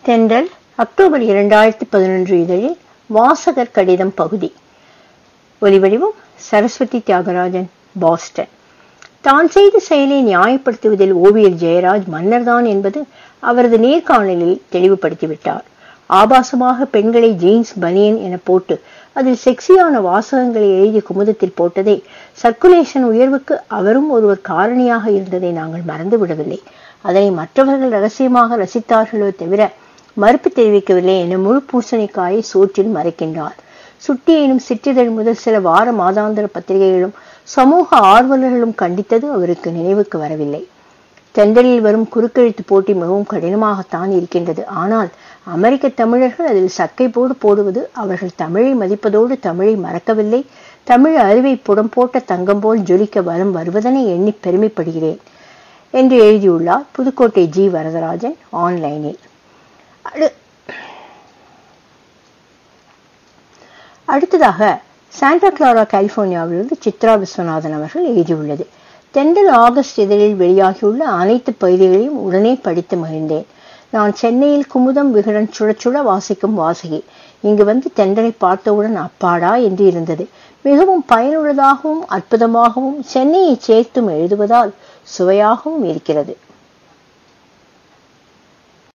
தென்றல் அக்டோபர் இரண்டாயிரத்தி பதினொன்று இதழில் வாசகர் கடிதம் பகுதி ஒலிவடிவம் சரஸ்வதி தியாகராஜன் பாஸ்டன் தான் செய்த செயலை நியாயப்படுத்துவதில் ஓவியர் ஜெயராஜ் மன்னர்தான் என்பது அவரது நேர்காணலில் தெளிவுபடுத்திவிட்டார் ஆபாசமாக பெண்களை ஜீன்ஸ் பனியன் என போட்டு அதில் செக்ஸியான வாசகங்களை எழுதி குமுதத்தில் போட்டதே சர்க்குலேஷன் உயர்வுக்கு அவரும் ஒருவர் காரணியாக இருந்ததை நாங்கள் மறந்து விடவில்லை அதனை மற்றவர்கள் ரகசியமாக ரசித்தார்களோ தவிர மறுப்பு தெரிவிக்கவில்லை என முழு பூசணிக்காயை சோற்றில் மறைக்கின்றார் சுட்டி எனும் சிற்றிதழ் முதல் சில வார மாதாந்திர பத்திரிகைகளும் சமூக ஆர்வலர்களும் கண்டித்தது அவருக்கு நினைவுக்கு வரவில்லை தென்றலில் வரும் குறுக்கெழுத்து போட்டி மிகவும் கடினமாகத்தான் இருக்கின்றது ஆனால் அமெரிக்க தமிழர்கள் அதில் சக்கை போடு போடுவது அவர்கள் தமிழை மதிப்பதோடு தமிழை மறக்கவில்லை தமிழ் அறிவை புடம் போட்ட தங்கம் போல் ஜொலிக்க வரும் வருவதனை எண்ணி பெருமைப்படுகிறேன் என்று எழுதியுள்ளார் புதுக்கோட்டை ஜி வரதராஜன் ஆன்லைனில் அடு அடுத்ததாக சாண்டா கிளாரா கலிபோர்னியாவிலிருந்து சித்ரா விஸ்வநாதன் அவர்கள் எழுதியுள்ளது தென்றல் ஆகஸ்ட் இதழில் வெளியாகியுள்ள அனைத்து பகுதிகளையும் உடனே படித்து மகிழ்ந்தேன் நான் சென்னையில் குமுதம் விகடன் சுழச்சுழ வாசிக்கும் வாசகி இங்கு வந்து தென்றலை பார்த்தவுடன் அப்பாடா என்று இருந்தது மிகவும் பயனுள்ளதாகவும் அற்புதமாகவும் சென்னையை சேர்த்தும் எழுதுவதால் சுவையாகவும் இருக்கிறது